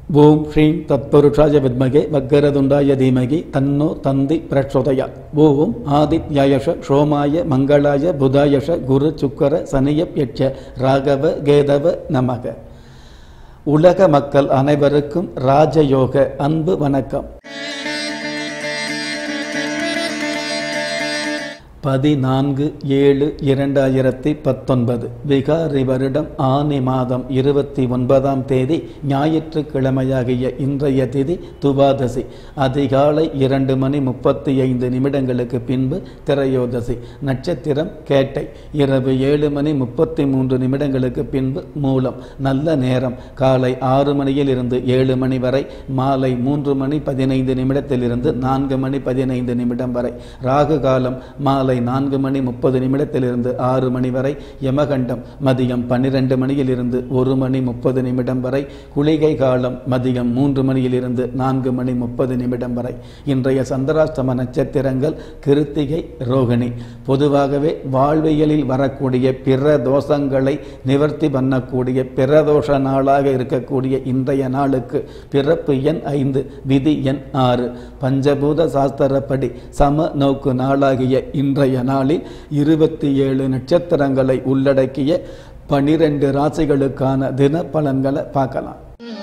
ஓம் ஸ்ரீம் தத்புருஷாய வித்மகே வக்கரதுண்டாய தீமகி தன்னோ தந்தி பிரச்சோதயா ஓம் ஆதித்யாயஷ சோமாய மங்களாய புதாயஷ குரு சுக்கர சனியப்யட்ச ராகவ கேதவ நமக உலக மக்கள் அனைவருக்கும் ராஜயோக அன்பு வணக்கம் பதினான்கு ஏழு இரண்டாயிரத்தி பத்தொன்பது விகாரி வருடம் ஆனி மாதம் இருபத்தி ஒன்பதாம் தேதி ஞாயிற்றுக்கிழமையாகிய இன்றைய திதி துவாதசி அதிகாலை இரண்டு மணி முப்பத்தி ஐந்து நிமிடங்களுக்கு பின்பு திரையோதசி நட்சத்திரம் கேட்டை இரவு ஏழு மணி முப்பத்தி மூன்று நிமிடங்களுக்கு பின்பு மூலம் நல்ல நேரம் காலை ஆறு மணியில் இருந்து ஏழு மணி வரை மாலை மூன்று மணி பதினைந்து நிமிடத்திலிருந்து நான்கு மணி பதினைந்து நிமிடம் வரை ராகு காலம் மாலை நான்கு மணி முப்பது நிமிடத்திலிருந்து ஆறு மணி வரை யமகண்டம் மதியம் பன்னிரண்டு மணியிலிருந்து ஒரு மணி முப்பது நிமிடம் வரை குளிகை காலம் மதியம் மூன்று மணியிலிருந்து நான்கு மணி முப்பது நிமிடம் வரை இன்றைய சந்திராஷ்டம நட்சத்திரங்கள் கிருத்திகை ரோகிணி பொதுவாகவே வாழ்வியலில் வரக்கூடிய பிற தோஷங்களை நிவர்த்தி பண்ணக்கூடிய பிரதோஷ நாளாக இருக்கக்கூடிய இன்றைய நாளுக்கு பிறப்பு எண் ஐந்து விதி எண் ஆறு பஞ்சபூத சாஸ்திரப்படி சம நோக்கு நாளாகிய இன்றைய நாளில் இருபத்தி ஏழு நட்சத்திரங்களை உள்ளடக்கிய பனிரெண்டு ராசிகளுக்கான தின பலன்களை பார்க்கலாம்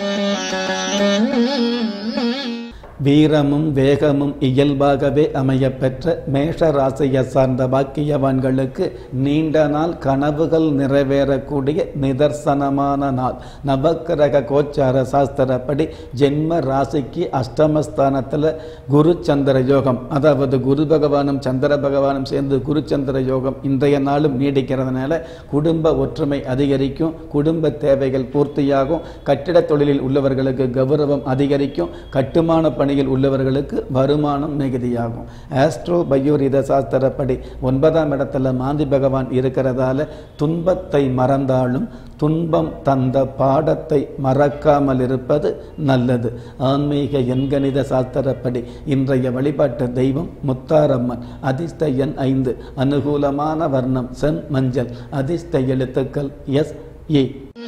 வீரமும் வேகமும் இயல்பாகவே அமையப்பெற்ற மேஷ ராசியை சார்ந்த பாக்கியவான்களுக்கு நீண்ட நாள் கனவுகள் நிறைவேறக்கூடிய நிதர்சனமான நாள் நவக்கிரக கோச்சார சாஸ்திரப்படி ஜென்ம ராசிக்கு அஷ்டமஸ்தானத்தில் குரு சந்திர யோகம் அதாவது குரு பகவானும் சந்திர பகவானும் சேர்ந்து குரு சந்திர யோகம் இன்றைய நாளும் நீடிக்கிறதுனால குடும்ப ஒற்றுமை அதிகரிக்கும் குடும்ப தேவைகள் பூர்த்தியாகும் கட்டிட தொழிலில் உள்ளவர்களுக்கு கௌரவம் அதிகரிக்கும் கட்டுமான பணி பணியில் உள்ளவர்களுக்கு வருமானம் மிகுதியாகும் ஆஸ்ட்ரோ பயோரித சாஸ்திரப்படி ஒன்பதாம் இடத்துல மாந்தி பகவான் இருக்கிறதால துன்பத்தை மறந்தாலும் துன்பம் தந்த பாடத்தை மறக்காமல் இருப்பது நல்லது ஆன்மீக எண்கணித சாஸ்திரப்படி இன்றைய வழிபாட்டு தெய்வம் முத்தாரம்மன் அதிர்ஷ்ட எண் ஐந்து அனுகூலமான வர்ணம் செம் மஞ்சள் அதிர்ஷ்ட எழுத்துக்கள் எஸ் ஏ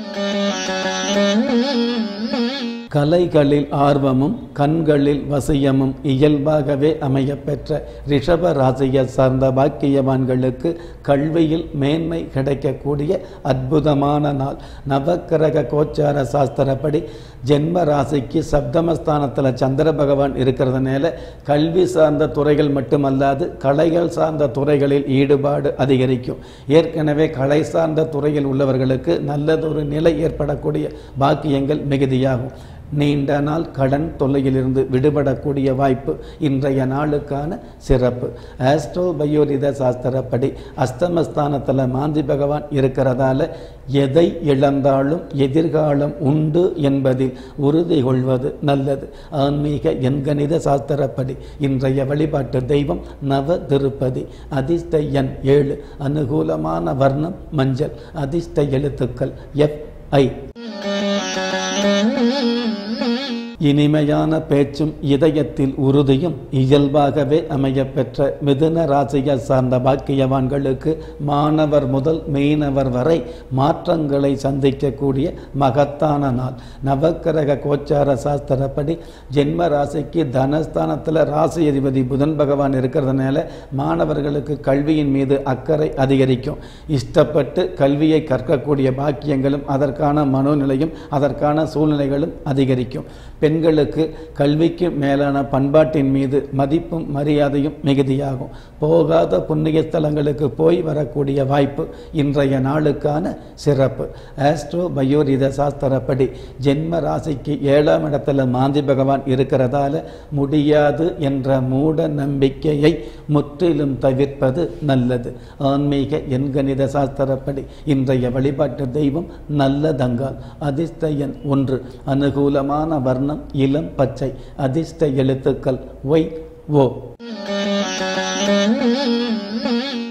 கலைகளில் ஆர்வமும் கண்களில் வசியமும் இயல்பாகவே அமையப்பெற்ற ரிஷப ராசியை சார்ந்த பாக்கியவான்களுக்கு கல்வியில் மேன்மை கிடைக்கக்கூடிய அற்புதமான நாள் நவக்கிரக கோச்சார சாஸ்திரப்படி ஜென்ம ராசிக்கு சப்தமஸ்தானத்தில் சந்திர பகவான் இருக்கிறதுனால கல்வி சார்ந்த துறைகள் மட்டுமல்லாது கலைகள் சார்ந்த துறைகளில் ஈடுபாடு அதிகரிக்கும் ஏற்கனவே கலை சார்ந்த துறையில் உள்ளவர்களுக்கு நல்லதொரு நிலை ஏற்படக்கூடிய பாக்கியங்கள் மிகுதியாகும் நீண்ட நாள் கடன் தொல்லையிலிருந்து விடுபடக்கூடிய வாய்ப்பு இன்றைய நாளுக்கான சிறப்பு ஆஸ்ட்ரோ பயோரித சாஸ்திரப்படி அஸ்தமஸ்தானத்தில் மாந்தி பகவான் இருக்கிறதால எதை இழந்தாலும் எதிர்காலம் உண்டு என்பதில் உறுதி கொள்வது நல்லது ஆன்மீக எண்கணித சாஸ்திரப்படி இன்றைய வழிபாட்டு தெய்வம் நவ திருப்பதி அதிர்ஷ்ட எண் ஏழு அனுகூலமான வர்ணம் மஞ்சள் அதிர்ஷ்ட எழுத்துக்கள் எஃப் ஐ இனிமையான பேச்சும் இதயத்தில் உறுதியும் இயல்பாகவே அமையப்பெற்ற மிதுன ராசியை சார்ந்த பாக்கியவான்களுக்கு மாணவர் முதல் மீனவர் வரை மாற்றங்களை சந்திக்கக்கூடிய மகத்தான நாள் நவக்கிரக கோச்சார சாஸ்திரப்படி ஜென்ம ராசிக்கு தனஸ்தானத்தில் ராசி அதிபதி புதன் பகவான் இருக்கிறதுனால மாணவர்களுக்கு கல்வியின் மீது அக்கறை அதிகரிக்கும் இஷ்டப்பட்டு கல்வியை கற்கக்கூடிய பாக்கியங்களும் அதற்கான மனோநிலையும் அதற்கான சூழ்நிலைகளும் அதிகரிக்கும் பெண்களுக்கு கல்விக்கு மேலான பண்பாட்டின் மீது மதிப்பும் மரியாதையும் மிகுதியாகும் போகாத புண்ணிய ஸ்தலங்களுக்கு போய் வரக்கூடிய வாய்ப்பு இன்றைய நாளுக்கான சிறப்பு ஆஸ்ட்ரோ பயோரித சாஸ்திரப்படி ஜென்ம ராசிக்கு ஏழாம் இடத்துல மாந்தி பகவான் இருக்கிறதால முடியாது என்ற மூட நம்பிக்கையை முற்றிலும் தவிர்ப்பது நல்லது ஆன்மீக எண்கணித சாஸ்திரப்படி இன்றைய வழிபாட்டு தெய்வம் நல்லதங்கால் அதிர்ஷ்ட எண் ஒன்று அனுகூலமான வர்ணம் இளம் பச்சை அதிர்ஷ்ட எழுத்துக்கள் ஒய் ஓ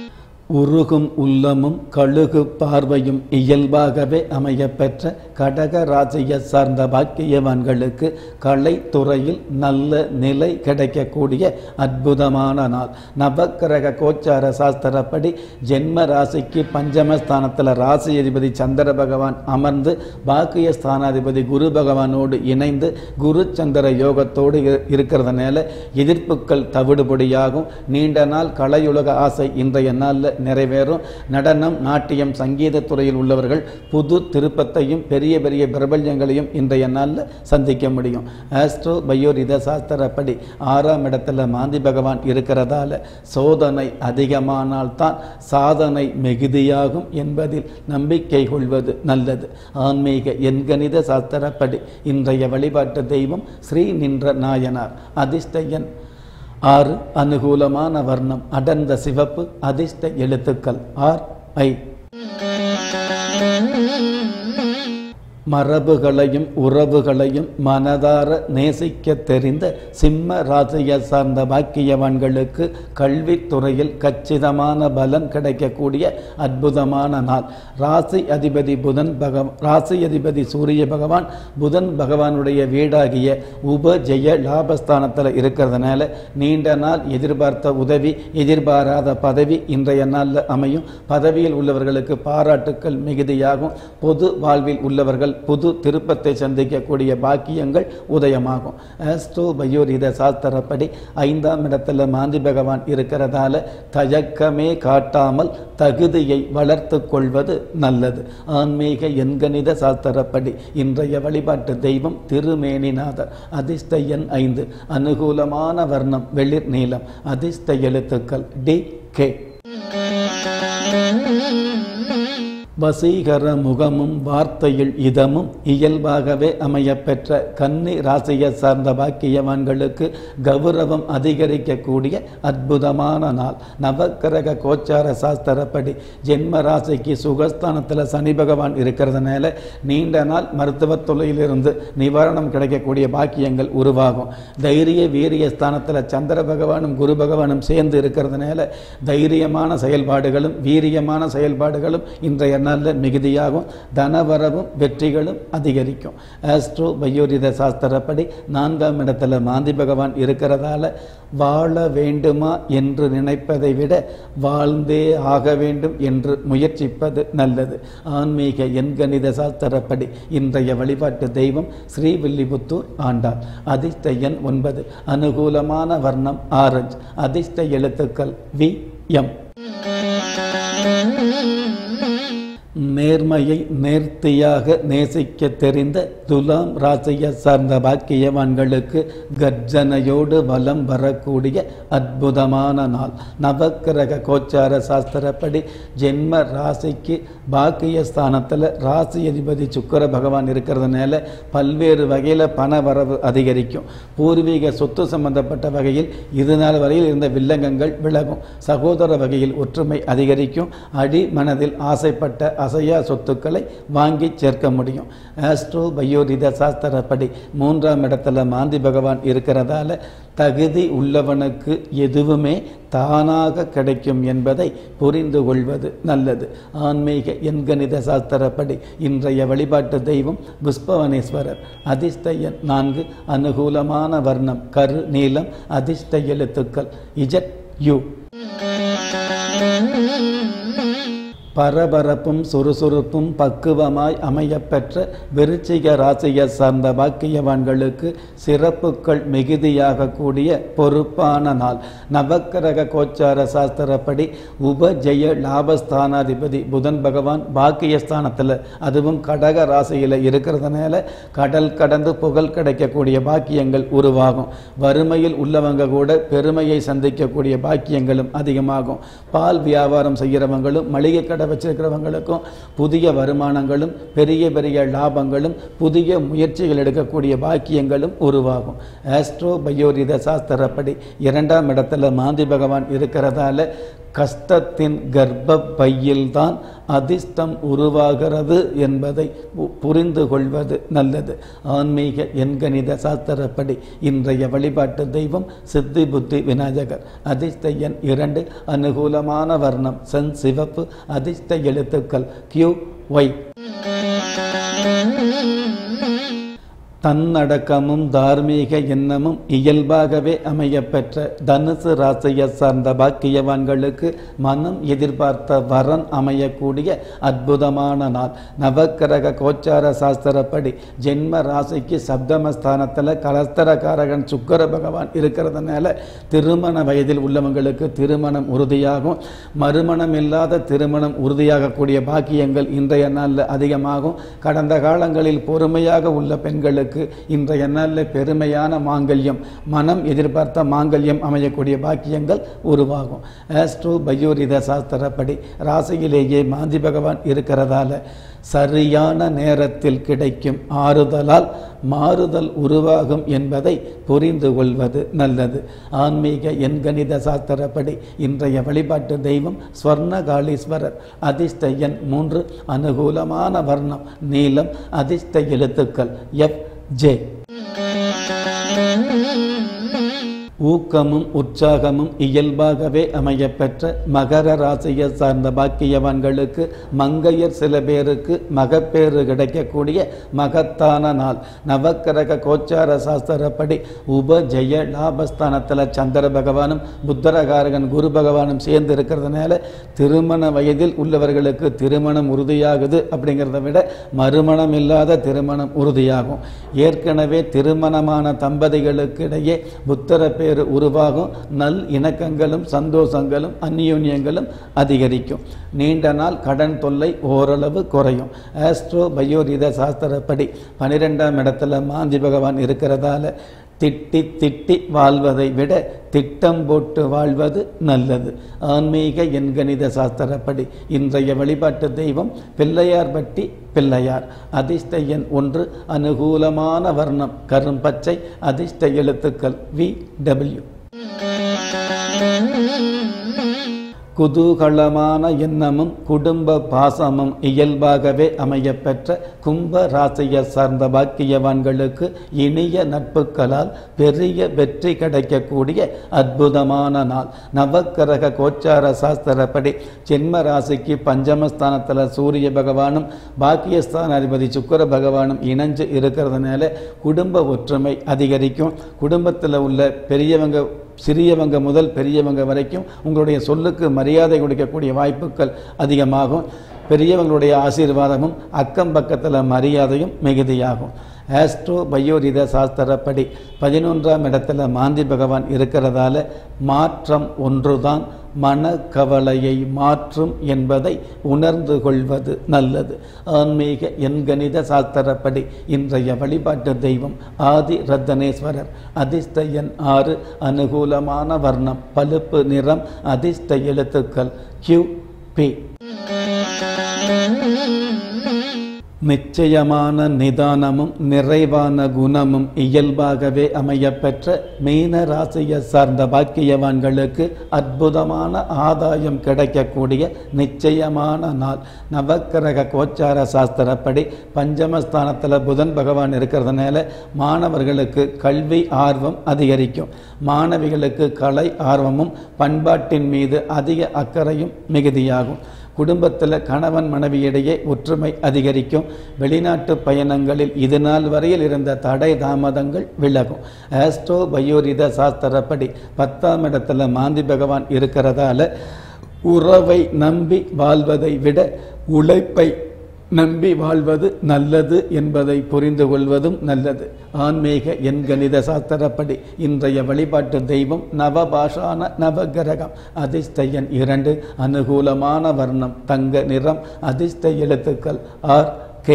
உருகும் உள்ளமும் கழுகு பார்வையும் இயல்பாகவே அமையப்பெற்ற கடக ராசியை சார்ந்த பாக்கியவான்களுக்கு கலைத்துறையில் நல்ல நிலை கிடைக்கக்கூடிய அற்புதமான நாள் நவக்கிரக கோச்சார சாஸ்திரப்படி ஜென்ம ராசிக்கு பஞ்சமஸ்தானத்தில் ராசி அதிபதி சந்திர பகவான் அமர்ந்து பாக்கிய ஸ்தானாதிபதி குரு பகவானோடு இணைந்து குரு சந்திர யோகத்தோடு இரு- இருக்கிறதுனால எதிர்ப்புகள் தவிடுபடியாகும் நீண்ட நாள் கலையுலக ஆசை இன்றைய நாளில் நிறைவேறும் நடனம் நாட்டியம் சங்கீத துறையில் உள்ளவர்கள் புது திருப்பத்தையும் பெரிய பெரிய பிரபல்யங்களையும் இன்றைய நாளில் சந்திக்க முடியும் ஆஸ்ட்ரோ பயோரித சாஸ்திரப்படி ஆறாம் இடத்துல மாந்தி பகவான் இருக்கிறதால சோதனை அதிகமானால்தான் சாதனை மிகுதியாகும் என்பதில் நம்பிக்கை கொள்வது நல்லது ஆன்மீக எண்கணித சாஸ்திரப்படி இன்றைய வழிபாட்டு தெய்வம் ஸ்ரீ நின்ற நாயனார் அதிர்ஷ்ட எண் ஆறு அனுகூலமான வர்ணம் அடர்ந்த சிவப்பு அதிர்ஷ்ட எழுத்துக்கள் ஆர் ஐ மரபுகளையும் உறவுகளையும் மனதார நேசிக்க தெரிந்த சிம்ம ராசியை சார்ந்த பாக்கியவான்களுக்கு கல்வித்துறையில் கச்சிதமான பலன் கிடைக்கக்கூடிய அற்புதமான நாள் ராசி அதிபதி புதன் பகவ ராசி அதிபதி சூரிய பகவான் புதன் பகவானுடைய வீடாகிய உபஜெய லாபஸ்தானத்தில் இருக்கிறதுனால நீண்ட நாள் எதிர்பார்த்த உதவி எதிர்பாராத பதவி இன்றைய நாளில் அமையும் பதவியில் உள்ளவர்களுக்கு பாராட்டுக்கள் மிகுதியாகும் பொது வாழ்வில் உள்ளவர்கள் புது திருப்பத்தை சந்திக்கக்கூடிய பாக்கியங்கள் உதயமாகும் ஆஸ்ட்ரோ பயோரித சாஸ்திரப்படி ஐந்தாம் இடத்துல மாந்தி பகவான் இருக்கிறதால தயக்கமே காட்டாமல் தகுதியை வளர்த்து கொள்வது நல்லது ஆன்மீக எண்கணித சாஸ்திரப்படி இன்றைய வழிபாட்டு தெய்வம் திருமேனிநாதர் அதிர்ஷ்ட எண் ஐந்து அனுகூலமான வர்ணம் வெளிர் நீளம் அதிர்ஷ்ட எழுத்துக்கள் டி கே வசீகர முகமும் வார்த்தையில் இதமும் இயல்பாகவே அமையப்பெற்ற கன்னி ராசியை சார்ந்த பாக்கியவான்களுக்கு கௌரவம் அதிகரிக்கக்கூடிய அற்புதமான நாள் நவக்கிரக கோச்சார சாஸ்திரப்படி ஜென்ம ராசிக்கு சுகஸ்தானத்தில் சனி பகவான் இருக்கிறதுனால நீண்ட நாள் மருத்துவத் தொழிலிருந்து நிவாரணம் கிடைக்கக்கூடிய பாக்கியங்கள் உருவாகும் தைரிய வீரிய ஸ்தானத்தில் சந்திர பகவானும் குரு பகவானும் சேர்ந்து இருக்கிறதுனால தைரியமான செயல்பாடுகளும் வீரியமான செயல்பாடுகளும் இன்றைய நாளில் மிகுதியாகும் தனவரவும் வெற்றிகளும் அதிகரிக்கும் ஆஸ்ட்ரோ பயோரித சாஸ்திரப்படி நான்காம் இடத்துல மாந்தி பகவான் இருக்கிறதால வாழ வேண்டுமா என்று நினைப்பதை விட வாழ்ந்தே ஆக வேண்டும் என்று முயற்சிப்பது நல்லது ஆன்மீக எண்கணித சாஸ்திரப்படி இன்றைய வழிபாட்டு தெய்வம் ஸ்ரீவில்லிபுத்தூர் ஆண்டாள் அதிர்ஷ்ட எண் ஒன்பது அனுகூலமான வர்ணம் ஆரஞ்சு அதிர்ஷ்ட எழுத்துக்கள் வி எம் நேர்மையை நேர்த்தியாக நேசிக்க தெரிந்த துலாம் ராசியை சார்ந்த பாக்கியவான்களுக்கு கர்ஜனையோடு வலம் வரக்கூடிய அற்புதமான நாள் நவக்கிரக கோச்சார சாஸ்திரப்படி ஜென்ம ராசிக்கு பாக்கிய ஸ்தானத்தில் ராசி அதிபதி சுக்கர பகவான் இருக்கிறதுனால பல்வேறு வகையில் பண வரவு அதிகரிக்கும் பூர்வீக சொத்து சம்பந்தப்பட்ட வகையில் இது நாள் வரையில் இருந்த வில்லங்கங்கள் விலகும் சகோதர வகையில் ஒற்றுமை அதிகரிக்கும் அடி மனதில் ஆசைப்பட்ட அசையா சொத்துக்களை வாங்கி சேர்க்க முடியும் ஆஸ்ட்ரோ பயோரித சாஸ்திரப்படி மூன்றாம் இடத்துல மாந்தி பகவான் இருக்கிறதால தகுதி உள்ளவனுக்கு எதுவுமே தானாக கிடைக்கும் என்பதை புரிந்து கொள்வது நல்லது ஆன்மீக எண்கணித சாஸ்திரப்படி இன்றைய வழிபாட்டு தெய்வம் புஷ்பவனேஸ்வரர் அதிர்ஷ்ட எண் நான்கு அனுகூலமான வர்ணம் கரு நீலம் அதிர்ஷ்ட எழுத்துக்கள் இஜட் யூ பரபரப்பும் சுறுசுறுப்பும் பக்குவமாய் அமையப்பெற்ற விருச்சிக ராசியை சார்ந்த பாக்கியவான்களுக்கு சிறப்புகள் மிகுதியாக கூடிய பொறுப்பான நாள் நவக்கிரக கோச்சார சாஸ்திரப்படி உபஜெய லாபஸ்தானாதிபதி புதன் பகவான் பாக்கியஸ்தானத்தில் அதுவும் கடக ராசியில் இருக்கிறதுனால கடல் கடந்து புகழ் கிடைக்கக்கூடிய பாக்கியங்கள் உருவாகும் வறுமையில் உள்ளவங்க கூட பெருமையை சந்திக்கக்கூடிய பாக்கியங்களும் அதிகமாகும் பால் வியாபாரம் செய்கிறவங்களும் மளிகை கடை வச்சிருக்கிறவங்களுக்கும் புதிய வருமானங்களும் பெரிய பெரிய லாபங்களும் புதிய முயற்சிகள் எடுக்கக்கூடிய பாக்கியங்களும் உருவாகும் ஆஸ்ட்ரோ பயோரித சாஸ்திரப்படி இரண்டாம் இடத்துல மாந்தி பகவான் இருக்கிறதால கஷ்டத்தின் கர்ப்ப பையில்தான் அதிர்ஷ்டம் உருவாகிறது என்பதை பு- புரிந்து கொள்வது நல்லது ஆன்மீக எண்கணித சாஸ்திரப்படி இன்றைய வழிபாட்டு தெய்வம் சித்தி புத்தி விநாயகர் அதிர்ஷ்ட எண் இரண்டு அனுகூலமான வர்ணம் சென் சிவப்பு அதிர்ஷ்ட எழுத்துக்கள் கியூ ஒய் தன்னடக்கமும் தார்மீக எண்ணமும் இயல்பாகவே அமையப்பெற்ற தனுசு ராசியை சார்ந்த பாக்கியவான்களுக்கு மனம் எதிர்பார்த்த வரன் அமையக்கூடிய அற்புதமான நாள் நவக்கிரக கோச்சார சாஸ்திரப்படி ஜென்ம ராசிக்கு சப்தமஸ்தானத்தில் கலஸ்தரகாரகன் சுக்கர பகவான் இருக்கிறதுனால திருமண வயதில் உள்ளவங்களுக்கு திருமணம் உறுதியாகும் மறுமணம் இல்லாத திருமணம் உறுதியாகக்கூடிய பாக்கியங்கள் இன்றைய நாளில் அதிகமாகும் கடந்த காலங்களில் பொறுமையாக உள்ள பெண்களுக்கு இன்றைய நாளில் பெருமையான மாங்கல்யம் மனம் எதிர்பார்த்த மாங்கல்யம் அமையக்கூடிய பாக்கியங்கள் உருவாகும் ஆஸ்ட்ரோ பயோரித சாஸ்திரப்படி ராசியிலேயே மாந்தி பகவான் இருக்கிறதால சரியான நேரத்தில் கிடைக்கும் ஆறுதலால் மாறுதல் உருவாகும் என்பதை புரிந்து கொள்வது நல்லது ஆன்மீக எண்கணித சாஸ்திரப்படி இன்றைய வழிபாட்டு தெய்வம் ஸ்வர்ணகாளீஸ்வரர் அதிர்ஷ்ட எண் மூன்று அனுகூலமான வர்ணம் நீலம் அதிர்ஷ்ட எழுத்துக்கள் எஃப் ஜே ஊக்கமும் உற்சாகமும் இயல்பாகவே அமையப்பெற்ற மகர ராசியை சார்ந்த பாக்கியவான்களுக்கு மங்கையர் சில பேருக்கு மகப்பேறு கிடைக்கக்கூடிய மகத்தான நாள் நவக்கிரக கோச்சார சாஸ்திரப்படி உபஜெய லாபஸ்தானத்தில் சந்திர பகவானும் புத்தரகாரகன் குரு பகவானும் சேர்ந்து இருக்கிறதுனால திருமண வயதில் உள்ளவர்களுக்கு திருமணம் உறுதியாகுது அப்படிங்கிறத விட மறுமணம் இல்லாத திருமணம் உறுதியாகும் ஏற்கனவே திருமணமான தம்பதிகளுக்கு இடையே புத்தர பேர் உருவாகும் நல் இணக்கங்களும் சந்தோஷங்களும் அந்யோன்யங்களும் அதிகரிக்கும் நீண்ட நாள் கடன் தொல்லை ஓரளவு குறையும் ஆஸ்ட்ரோ பயோரித சாஸ்திரப்படி பனிரெண்டாம் இடத்துல மாந்தி பகவான் இருக்கிறதால திட்டி திட்டி வாழ்வதை விட திட்டம் போட்டு வாழ்வது நல்லது ஆன்மீக எண்கணித சாஸ்திரப்படி இன்றைய வழிபாட்டு தெய்வம் பிள்ளையார்பட்டி பிள்ளையார் அதிர்ஷ்ட எண் ஒன்று அனுகூலமான வர்ணம் கரும்பச்சை அதிர்ஷ்ட எழுத்துக்கள் வி டபிள்யூ குதூகலமான எண்ணமும் குடும்ப பாசமும் இயல்பாகவே அமையப்பெற்ற கும்ப ராசியை சார்ந்த பாக்கியவான்களுக்கு இனிய நட்புகளால் பெரிய வெற்றி கிடைக்கக்கூடிய அற்புதமான நாள் நவக்கிரக கோச்சார சாஸ்திரப்படி ஜென்ம ராசிக்கு பஞ்சமஸ்தானத்தில் சூரிய பகவானும் பாக்கியஸ்தான அதிபதி சுக்கர பகவானும் இணைஞ்சு இருக்கிறதுனால குடும்ப ஒற்றுமை அதிகரிக்கும் குடும்பத்தில் உள்ள பெரியவங்க சிறியவங்க முதல் பெரியவங்க வரைக்கும் உங்களுடைய சொல்லுக்கு மரியாதை கொடுக்கக்கூடிய வாய்ப்புகள் அதிகமாகும் பெரியவங்களுடைய ஆசீர்வாதமும் அக்கம் பக்கத்தில் மரியாதையும் மிகுதியாகும் ஆஸ்ட்ரோ பயோரித சாஸ்திரப்படி பதினொன்றாம் இடத்துல மாந்தி பகவான் இருக்கிறதால மாற்றம் ஒன்றுதான் மனக்கவலையை மாற்றும் என்பதை உணர்ந்து கொள்வது நல்லது ஆன்மீக எண்கணித சாஸ்திரப்படி இன்றைய வழிபாட்டு தெய்வம் ஆதி ரத்தனேஸ்வரர் அதிர்ஷ்ட எண் ஆறு அனுகூலமான வர்ணம் பழுப்பு நிறம் அதிர்ஷ்ட எழுத்துக்கள் கியூ பி நிச்சயமான நிதானமும் நிறைவான குணமும் இயல்பாகவே அமையப்பெற்ற மீன ராசியை சார்ந்த பாக்கியவான்களுக்கு அற்புதமான ஆதாயம் கிடைக்கக்கூடிய நிச்சயமான நாள் நவக்கிரக கோச்சார சாஸ்திரப்படி பஞ்சமஸ்தானத்தில் புதன் பகவான் இருக்கிறதுனால மாணவர்களுக்கு கல்வி ஆர்வம் அதிகரிக்கும் மாணவிகளுக்கு கலை ஆர்வமும் பண்பாட்டின் மீது அதிக அக்கறையும் மிகுதியாகும் குடும்பத்தில் கணவன் மனைவியிடையே ஒற்றுமை அதிகரிக்கும் வெளிநாட்டு பயணங்களில் இது நாள் வரையில் இருந்த தடை தாமதங்கள் விலகும் ஆஸ்ட்ரோ பயோரித சாஸ்திரப்படி பத்தாம் இடத்துல மாந்தி பகவான் இருக்கிறதால உறவை நம்பி வாழ்வதை விட உழைப்பை நம்பி வாழ்வது நல்லது என்பதை புரிந்து கொள்வதும் நல்லது ஆன்மீக எண்கணித சாஸ்திரப்படி இன்றைய வழிபாட்டு தெய்வம் நவபாஷான நவகிரகம் அதிர்ஷ்ட எண் இரண்டு அனுகூலமான வர்ணம் தங்க நிறம் அதிர்ஷ்ட எழுத்துக்கள் ஆர் கே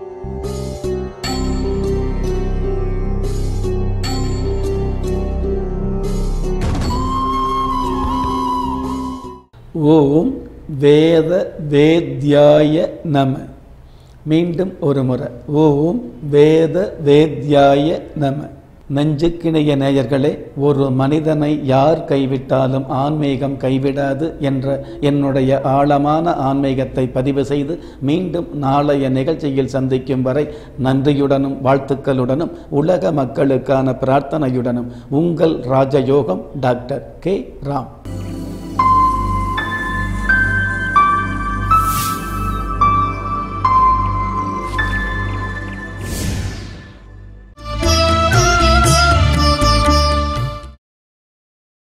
ஓம் வேத வேத்யாய நம மீண்டும் ஒரு முறை ஓம் வேத வேத்யாய நம நெஞ்சுக்கிணைய நேயர்களே ஒரு மனிதனை யார் கைவிட்டாலும் ஆன்மீகம் கைவிடாது என்ற என்னுடைய ஆழமான ஆன்மீகத்தை பதிவு செய்து மீண்டும் நாளைய நிகழ்ச்சியில் சந்திக்கும் வரை நன்றியுடனும் வாழ்த்துக்களுடனும் உலக மக்களுக்கான பிரார்த்தனையுடனும் உங்கள் ராஜயோகம் டாக்டர் கே ராம்